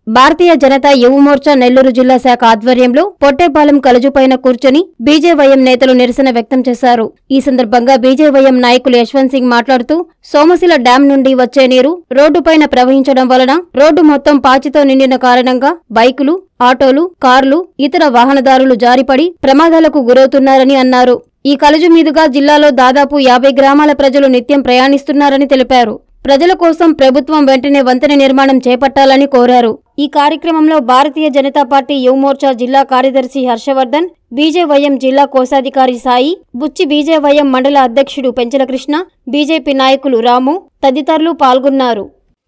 భారతీయ జనతా యువ మోర్చా నెల్లూరు జిల్లా శాఖ ఆధ్వర్యంలో పొట్టేపాలెం కలుజుపైన కూర్చొని బీజేవైఎం నేతలు నిరసన వ్యక్తం చేశారు ఈ సందర్భంగా బీజేవైఎం నాయకులు యశ్వంత్ సింగ్ మాట్లాడుతూ సోమశిల డ్యాం నుండి వచ్చే నీరు రోడ్డుపైన ప్రవహించడం వలన రోడ్డు మొత్తం పాచితో నిండిన కారణంగా బైకులు ఆటోలు కార్లు ఇతర వాహనదారులు జారిపడి ప్రమాదాలకు గురవుతున్నారని అన్నారు ఈ కలుజు మీదుగా జిల్లాలో దాదాపు యాభై గ్రామాల ప్రజలు నిత్యం ప్రయాణిస్తున్నారని తెలిపారు ప్రజల కోసం ప్రభుత్వం వెంటనే వంతెన నిర్మాణం చేపట్టాలని కోరారు ఈ కార్యక్రమంలో భారతీయ జనతా పార్టీ యువమోర్చా జిల్లా కార్యదర్శి హర్షవర్ధన్ బీజేవైఎం జిల్లా కోశాధికారి సాయి బుచ్చి బీజేవైఎం మండల అధ్యక్షుడు పెంచల కృష్ణ బీజేపీ నాయకులు రాము తదితరులు పాల్గొన్నారు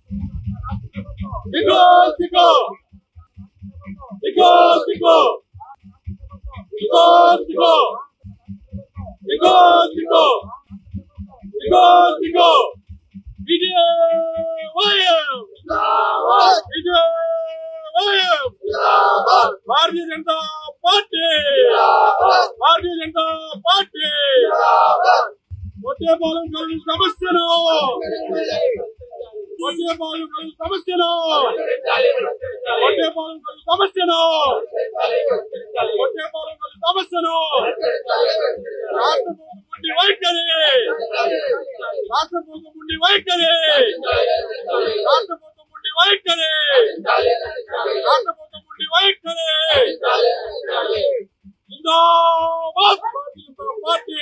Sigo, sigo. Sigo, sigo. Sigo, sigo. Sigo, sigo. Sigo, sigo. విజయవాయం విజయవాయం భారతీయ జనతా పార్టీ భారతీయ జనతా పార్టీ వచ్చేపాలెం కరుణ సమస్యను వచ్చేపాలెం కరుణ సమస్యను వచ్చేపాలెం కరుణ సమస్యను వచ్చేపాలెం కరుణ సమస్యను రాష్ట్ర ముఖ్యమంత్రి వైఖరి రాష్ట్ర ముఖ్యమంత్రి వైఖరి రాష్ట్ర ముఖ్యమంత్రి వైఖరి రాష్ట్ర ముఖ్యమంత్రి వైఖరి జిందాబాద్ భారతీయ జనతా పార్టీ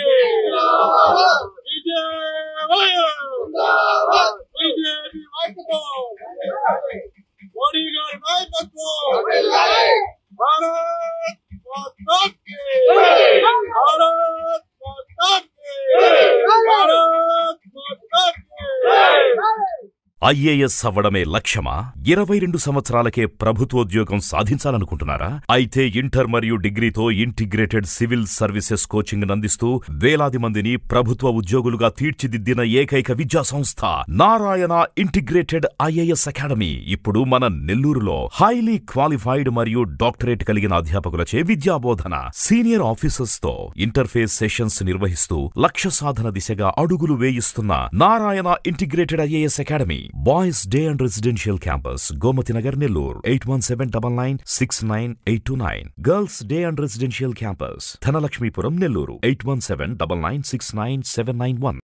విజయవాయం బీజేపీ నాయకత్వం మోడీ గారి నాయకత్వం భారత్ మాతా కీ భారత్ మాతా కీ భారత్ మాతా కీ ఐఏఎస్ అవ్వడమే లక్ష్యమా ఇరవై రెండు సంవత్సరాలకే ప్రభుత్వోద్యోగం సాధించాలనుకుంటున్నారా అయితే ఇంటర్ మరియు డిగ్రీతో ఇంటిగ్రేటెడ్ సివిల్ సర్వీసెస్ కోచింగ్ అందిస్తూ వేలాది మందిని ప్రభుత్వ ఉద్యోగులుగా తీర్చిదిద్దిన ఏకైక విద్యా సంస్థ నారాయణ ఇంటిగ్రేటెడ్ ఐఏఎస్ అకాడమీ ఇప్పుడు మన నెల్లూరులో హైలీ క్వాలిఫైడ్ మరియు డాక్టరేట్ కలిగిన అధ్యాపకులచే విద్యాబోధన సీనియర్ ఆఫీసర్స్ తో ఇంటర్ఫేస్ సెషన్స్ నిర్వహిస్తూ లక్ష్య సాధన దిశగా అడుగులు వేయిస్తున్న Narayana integrated IAS academy boys day and residential campus Gomathi Nagar Nellore eight one seven double nine six nine eight two nine girls day and residential campus Dhanalakshmipuram Nellore eight one seven double nine six nine seven nine one